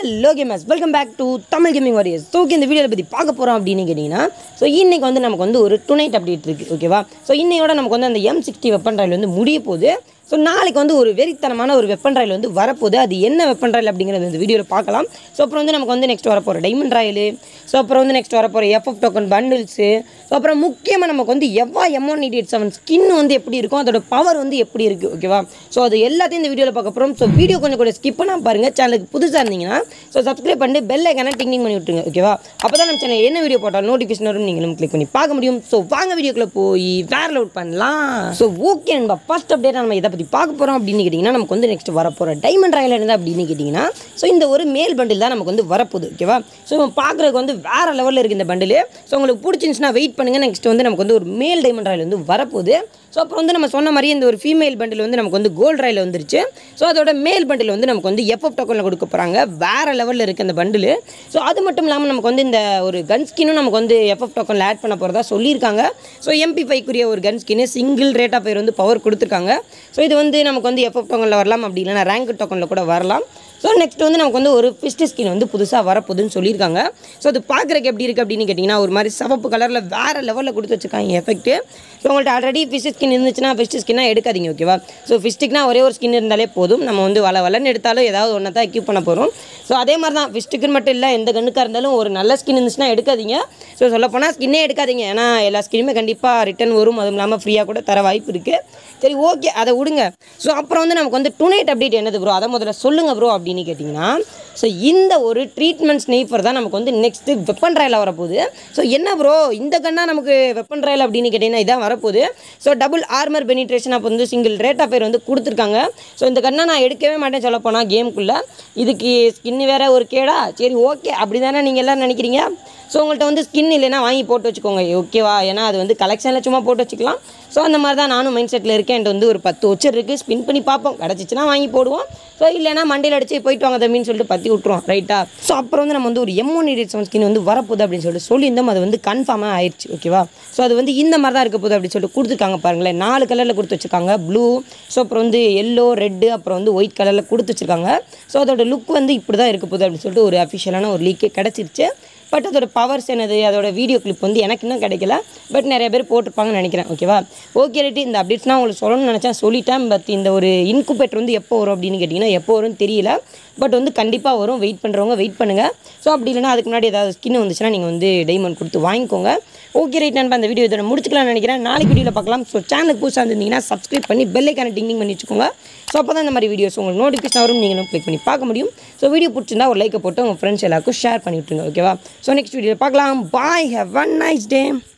hello gamers welcome back to Tamil gaming warriors so இந்த வீடியோவில் பற்றி பார்க்க போகிறோம் அப்படின்னு கேட்டிங்கன்னா ஸோ இன்னைக்கு வந்து நமக்கு வந்து ஒரு டுனைட் அப்டேட் இருக்குது ஓகேவா ஸோ இன்னையோட நமக்கு வந்து அந்த எம் சிக்ஸ்டி வெப்பன் ராயில் வந்து முடிய போகுது ஸோ நாளைக்கு வந்து ஒரு வெறித்தனமான ஒரு வெப்பன் ராயில் வந்து வரப்போகுது அது என்ன வெப்பன் ராயில் அப்படிங்கிறது இந்த வீடியோவில் பார்க்கலாம் ஸோ அப்புறம் வந்து நமக்கு வந்து நெக்ஸ்ட் வரப்போகிற டைமண்ட் ராயலு ஸோ அப்புறம் வந்து நெக்ஸ்ட் வரப்போகிற எஃப்எஃப் டோக்கன் பண்டில்ஸு ஸோ அப்புறம் முக்கியமாக நமக்கு வந்து எவ்வா எம்ஒன் எயிட் செவன் ஸ்கின் வந்து எப்படி இருக்கும் அதோட பவர் வந்து எப்படி இருக்குது ஓகேவா ஸோ அது எல்லாத்தையும் இந்த வீடியோவில் பார்க்க போகிறோம் ஸோ வீடியோ கொஞ்சம் கூட ஸ்கிப் பண்ணால் பாருங்கள் சேனலுக்கு புதுசாக இருந்தீங்கன்னா ஸோ சப்ஸ்கிரைப் பண்ணி பெல் ஐக்கான டிங்கிங் பண்ணி விட்டுருங்க ஓகேவா அப்போ தான் நம்ம சேனல் என்ன வீடியோ போட்டாலும் நோட்டிஃபிகேஷன் வரும் நீங்களும் கிளிக் பண்ணி பார்க்க முடியும் ஸோ வாங்க வீடியோக்குள்ளே போய் வேர் அவுட் பண்ணலாம் ஸோ ஓகே நண்பா ஃபர்ஸ்ட் அப்டேட் நம்ம இதை பற்றி பார்க்க போகிறோம் அப்படின்னு கேட்டிங்கன்னா நமக்கு வந்து நெக்ஸ்ட் வரப்போகிற டைமண்ட் ராயல் என்ன அப்படின்னு கேட்டிங்கன்னா ஸோ இந்த ஒரு மேல் பண்டில் தான் நமக்கு வந்து வரப்போகுது ஓகேவா ஸோ பார்க்குறதுக்கு வந்து வேறு லெவலில் இருக்குது இந்த பண்டில் ஸோ உங்களுக்கு பிடிச்சிருந்துச்சுன்னா வெயிட் பண்ணுங்கள் நெக்ஸ்ட் வந்து நமக்கு வந்து ஒரு மேல் டைமண்ட் ராயல் வந்து வரப்போகுது ஸோ அப்புறம் வந்து நம்ம சொன்ன மாதிரி இந்த ஒரு ஃபீமேல் பண்டில் வந்து நமக்கு வந்து கோல்ட் ராயில் வந்துருச்சு ஸோ அதோட மேல் பண்டில் வந்து நமக்கு வந்து எஃப்எஃப் டோக்கனில் கொடுக்க போகிறாங்க வேறு லெவலில் இருக்குது அந்த பண்டில் ஸோ அது மட்டும் இல்லாமல் நமக்கு வந்து இந்த ஒரு கன் ஸ்கினும் நமக்கு வந்து எஃப்எஃப் டோக்கனில் ஆட் பண்ண போகிறதா சொல்லியிருக்காங்க ஸோ எம்பி ஃபைக்குரிய ஒரு gun skin single rate of fire வந்து பவர் கொடுத்துருக்காங்க ஸோ இது வந்து நமக்கு வந்து எஃப்எஃப் டோக்கனில் வரலாம் அப்படி இல்லைனா ரேங்க் டோக்கனில் கூட வரலாம் ஸோ நெக்ஸ்ட் வந்து நமக்கு வந்து ஒரு ஃபிஸ்ட் ஸ்கின் வந்து புதுசாக வரப்போகுதுன்னு சொல்லியிருக்காங்க ஸோ அது பார்க்குறக்கு எப்படி இருக்குது அப்படின்னு கேட்டிங்கன்னா ஒரு மாதிரி சிவப்பு கலரில் வேறு லெவலில் கொடுத்து வச்சுருக்காங்க எஃபெக்ட்டு ஸோ உங்கள்ட்ட ஆல்ரெடி ஃபிஷ் ஸ்கின் இருந்துச்சுன்னா ஃபிஸ்ட் ஸ்கின்னாக எடுக்காதீங்க ஓகேவா ஸோ ஃபிஸ்ட்டுக்குனா ஒரே ஒரு ஸ்கின் இருந்தாலே போதும் நம்ம வந்து வள வளன்னு எடுத்தாலும் ஏதாவது ஒன்றை தான் எக்யூப் பண்ண போகிறோம் ஸோ அதே மாதிரி தான் ஃபிஸ்ட்டுக்குன்னு மட்டும் இல்லை எந்த கண்ணுக்காக இருந்தாலும் ஒரு நல்ல ஸ்கின் இருந்துச்சுன்னா எடுக்காதீங்க ஸோ சொல்லப்போனால் ஸ்கின்னே எடுக்காதீங்க ஏன்னா எல்லா ஸ்கின்னுமே கண்டிப்பாக ரிட்டன் வரும் அதுவும் இல்லாமல் ஃப்ரீயாக கூட தர வாய்ப்பு இருக்குது சரி ஓகே அதை விடுங்க ஸோ அப்புறம் வந்து நமக்கு வந்து டுனைட் அப்டேட் என்னது ப்ரோ அதை முதல்ல சொல்லுங்கள் ப்ரோ அப்படின்னு கேட்டிங்கன்னா ஸோ இந்த ஒரு ட்ரீட்மெண்ட் ஸ்னேப்பர் தான் நமக்கு வந்து நெக்ஸ்ட்டு வெப்பன் ராயில் வரப்போகுது ஸோ என்ன ப்ரோ இந்த கண்ணா நமக்கு வெப்பன் ராயில் அப்படின்னு கேட்டிங்கன்னா இதான் வரப்போகுது ஸோ டபுள் ஆர்மர் பெனிட்ரேஷன் அப்போ வந்து சிங்கிள் ரேட் ஆஃப் பேர் வந்து கொடுத்துருக்காங்க ஸோ இந்த கண்ணை நான் எடுக்கவே மாட்டேன் சொல்ல போனால் கேமுக்குள்ளே இதுக்கு ஸ்கின் வேற ஒரு கேடா சரி ஓகே அப்படி தானே நீங்கள் எல்லாம் நினைக்கிறீங்க ஸோ உங்கள்கிட்ட வந்து ஸ்கின் இல்லைன்னா வாங்கி போட்டு வச்சுக்கோங்க ஓகேவா ஏன்னா அது வந்து கலெக்ஷனில் சும்மா போட்டு வச்சுக்கலாம் ஸோ அந்த மாதிரி தான் நானும் மைண்ட் செட்டில் இருக்கேன் என்கிட்ட வந்து ஒரு பத்து வச்சர் இருக்குது ஸ்பின் பண்ணி பார்ப்போம் கிடச்சிச்சின்னா வாங்கி போடுவோம் ஸோ இல்லைனா மண்டையில் அடிச்சு போயிட்டு வாங்க தம்பின்னு சொல்லிட்டு பற்றி விட்ருவோம் ரைட்டா ஸோ அப்புறம் வந்து நம்ம வந்து ஒரு M one eight seven skin வந்து வரப்போகுது அப்படின்னு சொல்லிட்டு சொல்லியிருந்தோம் அது வந்து கன்ஃபார்மாக ஆயிடுச்சு ஓகேவா ஸோ அது வந்து இந்த மாதிரி தான் இருக்க போகுது அப்படின்னு சொல்லிட்டு கொடுத்துருக்காங்க பாருங்களேன் நாலு கலரில் கொடுத்து வச்சுருக்காங்க ப்ளூ ஸோ அப்புறம் வந்து எல்லோ ரெட்டு அப்புறம் வந்து ஒயிட் கலரில் கொடுத்து வச்சுருக்காங்க ஸோ அதோட லுக் வந்து இப்படி தான் இருக்க போகுது அப்படின்னு சொல்லிட்டு ஒரு அஃபிஷியலான ஒரு லீக்கே கிடச்சிருச்சு பட் அதோட பவர்ஸ் என்னது அதோட வீடியோ கிளிப் வந்து எனக்கு இன்னும் கிடைக்கல பட் நிறைய பேர் போட்டிருப்பாங்கன்னு நினைக்கிறேன் ஓகேவா ஓகே ரைட்டு இந்த அப்டேட்ஸ்லாம் உங்களுக்கு சொல்லணும்னு நினச்சேன் சொல்லிட்டேன் பட் இந்த ஒரு இன்குபேட்டர் வந்து எப்போ வரும் அப்படின்னு கேட்டிங்கன்னா எப்போ வரும்னு தெரியல பட் வந்து கண்டிப்பாக வரும் வெயிட் பண்ணுறவங்க வெயிட் பண்ணுங்கள் ஸோ அப்படி இல்லைனா அதுக்கு முன்னாடி ஏதாவது ஸ்கின் வந்துச்சுன்னா நீங்கள் வந்து டைமண்ட் கொடுத்து வாங்கிக்கோங்க ஓகே ரைட் நண்பா அந்த வீடியோ இதோட முடிச்சுக்கலாம்னு நினைக்கிறேன் நாளைக்கு வீடியோவில் பார்க்கலாம் ஸோ சேனலுக்கு புதுசாக இருந்தீங்கன்னா சப்ஸ்கிரைப் பண்ணி பெல்லைக்கான டிங்கிங் பண்ணி வச்சுக்கோங்க ஸோ அப்போ தான் இந்த மாதிரி வீடியோஸ் உங்களுக்கு நோட்டிஃபிகேஷன் வரும் நீங்களும் கிளிக் பண்ணி பார்க்க முடியும் ஸோ வீடியோ பிடிச்சிருந்தா ஒரு லைக்கை போட்டு உங்கள் ஃப்ரெண்ட்ஸ் எல்லாருக்கும் ஷேர் பண்ணி விட்டுருங்க ஓகேவா ஸோ நெக்ஸ்ட் வீடியோ பார்க்கலாம் bye have one nice day